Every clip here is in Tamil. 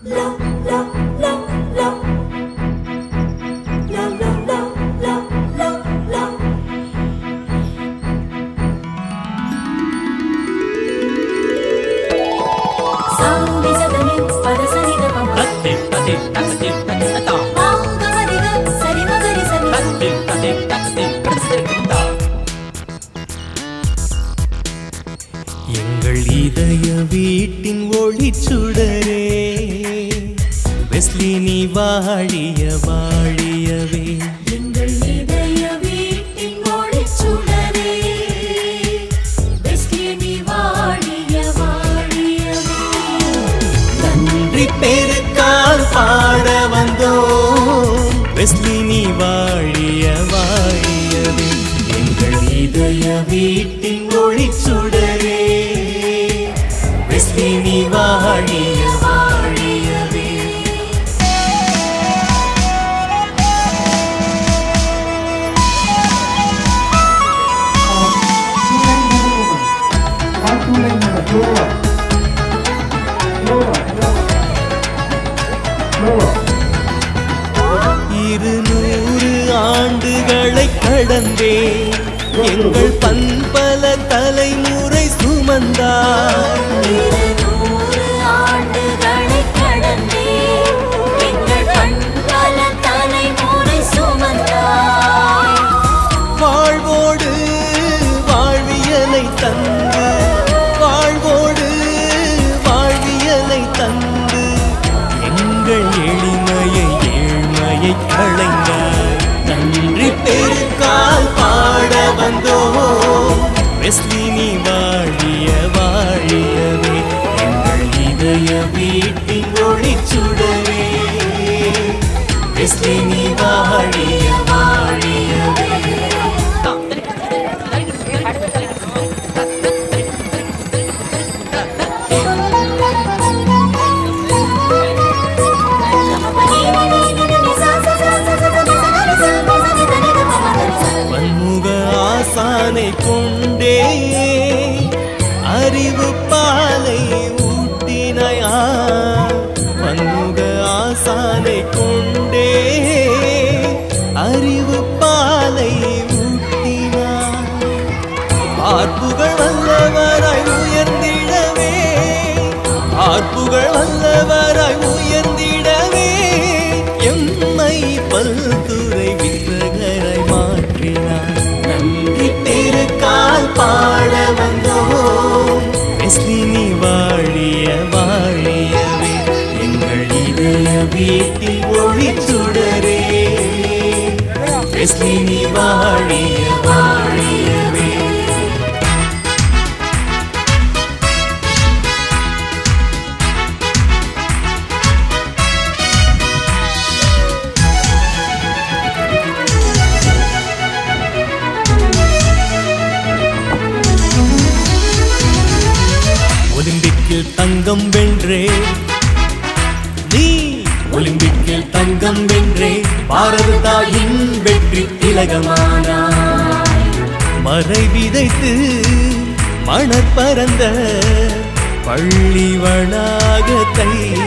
தத்தி தத்தி தத்தி தத்தி தத்தா தத்தி தத்தி தத்தி தத்தி தத்தா எங்கள் இதய வீட்டின் ஒளிச்சுடரே வெஸ்லி நீ வாழிய வாழியவே எங்கள் இதய வீட்டின் ஒளிச்சுடரே வெஸ்லி நீ வாழிய வாழியவே நன்றி பெருக்கால் பாட வந்தோம் வெஸ்லி நீ வாழிய வாழியவே எங்கள் இதய வீட்டின் ஒளிச்சுடரே வெஸ்லி நீ வாழிய வாழியவே இருநூறு ஆண்டுகளை கடந்தே எங்கள் பண்பல தலைமுறை சுமந்தார் இருநூறு ஆண்டுகளை கடந்தே எங்கள் பண்பல தலைமுறை சுமந்தாய் வாழ்வோடு வாழ்வியலை தந்து வாழ்வோடு வாழ்வியலை தந்து எங்கள் எளிமையை ஏழ்மையை களைந்தாய் நன்றி பெருக்கால் பாட வந்தோம் வெஸ்லி நீ வாழிய வாழியவே எங்கள் இதய வீட்டின் ஒளிச்சுடவே வெஸ்லி நீ வாழிய வாழியவே பன்முக ஆசானை கொண்டே அறிவு பாலை ஊட்டினாயா பன்முக ஆசானை கொண்டே அறிவு பாலை ஊட்டினார் பார்ப்புகள் வல்லவராய் உயர்ந்திடவே பார்ப்புகள் வல்லவராய் உயர்ந்திடவே எம்மை பல்துறை வித்தகராய் மாற்றினார் நன்றி பெருக்கால் பாட வந்தோம் எஸ்லினி வாழிய வாழியவே எங்கள் இதய வீட்டில் ஒளிச்சுடரே எஸ்லினி வாழிய வாழியவே ஒலிம்பிக்கில் தங்கம் வென்றே நீ ஒலிம்பிக்கில் தங்கம் வென்றே பாரத தாயின் வெற்றி திலகமானாய் மறை விதைத்து மணற் பறந்த பள்ளி வளாகத்தை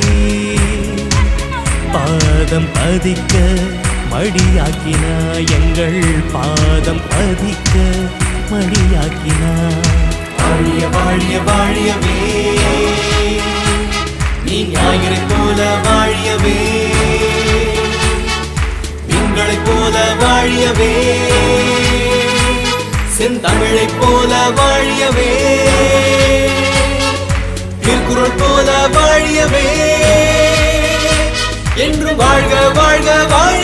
பாதம் பதிக்க மடியாக்கினாய் எங்கள் பாதம் பதிக்க மடியாக்கினாய் வாழிய வாழிய வாழியவே நீ ஞாயிறை போல வாழியவே திங்களைப் போல வாழியவே செந்தமிழைப் போல வாழியவே திருக்குறள் போல வாழியவே என்று வாழ்க வாழ்க வாழ